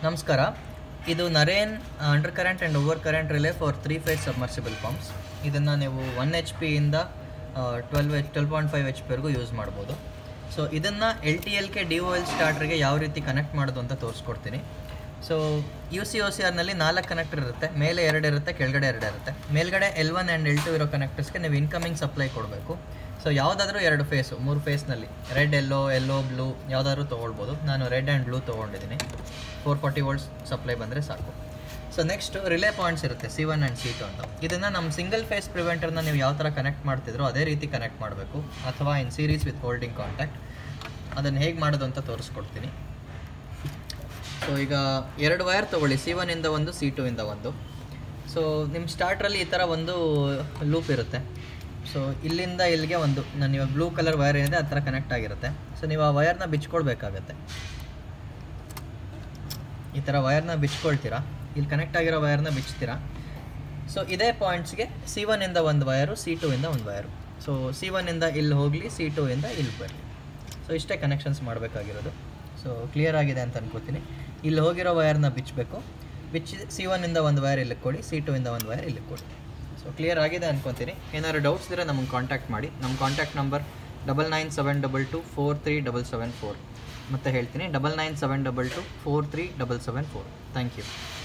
ನಮಸ್ಕಾರ ಇದು Naren under current and over current relay for three phase submersible pumps ಇದನ್ನು ನೀವು ಒನ್ ಎಚ್ ಪಿಯಿಂದ twelve H twelve point five H ಪಿವರೆಗೂ use ಮಾಡ್ಬೋದು ಸೊ ಇದನ್ನು L T L K D O L ಸ್ಟಾರ್ಟ್ರಿಗೆ ಯಾವ ರೀತಿ ಕನೆಕ್ಟ್ ಮಾಡೋದು ಅಂತ ತೋರಿಸ್ಕೊಡ್ತೀನಿ so U C O C ಆರ್ನಲ್ಲಿ ನಾಲ್ಕು ಕನೆಕ್ಟರ್ ಇರುತ್ತೆ ಮೇಲೆ ಎರಡು ಇರುತ್ತೆ ಕೆಳಗಡೆ ಎರಡು ಇರುತ್ತೆ ಮೇಲ್ಗಡೆ L one and L two ಇರೋ ಕನೆಕ್ಟರ್ಸ್ಗೆ ನೀವು ಇನ್ಕಮಿಂಗ್ ಸಪ್ಲೈ ಕೊಡಬೇಕು ಸೊ ಯಾವುದಾದ್ರೂ ಎರಡು ಫೇಸು ಮೂರು ಫೇಸ್ನಲ್ಲಿ ರೆಡ್ ಎಲ್ಲೋ ಎಲ್ಲೋ ಬ್ಲೂ ಯಾವುದಾದ್ರೂ ತೊಗೊಳ್ಬೋದು ನಾನು ರೆಡ್ ಆ್ಯಂಡ್ ಬ್ಲೂ ತೊಗೊಂಡಿದ್ದೀನಿ ಫೋರ್ ಫಾರ್ಟಿ ವೋಲ್ಟ್ಸ್ ಸಪ್ಲೈ ಬಂದರೆ ಸಾಕು ಸೊ ನೆಕ್ಸ್ಟ್ ರಿಲೇ ಪಾಯಿಂಟ್ಸ್ ಇರುತ್ತೆ C one and C two ಅಂತ ಇದನ್ನು ನಮ್ಮ ಸಿಂಗಲ್ ಫೇಸ್ ಪ್ರಿವೆಂಟರ್ನ ನೀವು ಯಾವ ಥರ ಕನೆಕ್ಟ್ ಮಾಡ್ತಿದ್ರೋ ಅದೇ ರೀತಿ ಕನೆಕ್ಟ್ ಮಾಡಬೇಕು ಅಥವಾ in series with holding contact ಅದನ್ನು ಹೇಗೆ ಮಾಡೋದು ಅಂತ ತೋರಿಸ್ಕೊಡ್ತೀನಿ ಸೊ ಈಗ ಎರಡು ವೈರ್ ತೊಗೊಳ್ಳಿ ಸಿ ಒನ್ನಿಂದ ಒಂದು ಸಿ ಟು ಇಂದ ಒಂದು ಸೊ ನಿಮ್ಮ ಸ್ಟಾರ್ಟ್ರಲ್ಲಿ ಈ ಥರ ಒಂದು ಲೂಪ್ ಇರುತ್ತೆ ಸೊ ಇಲ್ಲಿಂದ ಇಲ್ಲಿಗೆ ಒಂದು ನಾನು ಇವಾಗ ಬ್ಲೂ ಕಲರ್ ವೈರ್ ಏನಿದೆ ಆ ಥರ ಕನೆಕ್ಟ್ ಆಗಿರುತ್ತೆ ಸೊ ನೀವು ಆ ವೈರ್ನ ಬಿಚ್ಕೊಳ್ಬೇಕಾಗತ್ತೆ ಈ ಥರ ವೈರ್ನ ಬಿಚ್ಕೊಳ್ತೀರಾ ಇಲ್ಲಿ ಕನೆಕ್ಟ್ ಆಗಿರೋ ವೈರ್ನ ಬಿಚ್ತೀರಾ ಸೊ ಇದೇ ಪಾಯಿಂಟ್ಸ್ಗೆ ಸಿ ಒನ್ನಿಂದ ಒಂದು ವೈರು ಸಿ ಟು ಇಂದ ಒಂದು ವೈರು ಸೊ ಸಿ ಒನ್ನಿಂದ ಇಲ್ಲಿ ಹೋಗಲಿ ಸಿ ಟು ಇಂದ ಇಲ್ಲಿ ಬರಲಿ ಸೊ ಇಷ್ಟೇ ಕನೆಕ್ಷನ್ಸ್ ಮಾಡಬೇಕಾಗಿರೋದು ಸೊ ಕ್ಲಿಯರ್ ಆಗಿದೆ ಅಂತ ಅನ್ಕೋತೀನಿ ಇಲ್ಲಿ ಹೋಗಿರೋ ವೈರ್ನ ಬಿಚ್ಚಬೇಕು ಬಿಚ್ಚಿ ಸಿ ಒನ್ನಿಂದ ಒಂದು ವೈರ್ ಇಲ್ಲಿಗೆ ಕೊಡಿ ಸಿ ಟು ಇಂದ ಒಂದು ವೈರ್ ಇಲ್ಲಿಗೆ ಕೊಡಿ ಸೊ ಕ್ಲಿಯರ್ ಆಗಿದೆ ಅನ್ಕೊತೀನಿ ಏನಾದ್ರು ಡೌಟ್ಸ್ ಇದ್ದರೆ ನಮಗೆ ಕಾಂಟ್ಯಾಕ್ಟ್ ಮಾಡಿ ನಮ್ಮ contact number double nine seven double two four three double seven four ಮತ್ತೆ ಹೇಳ್ತೀನಿ double nine seven double two four three double seven four thank you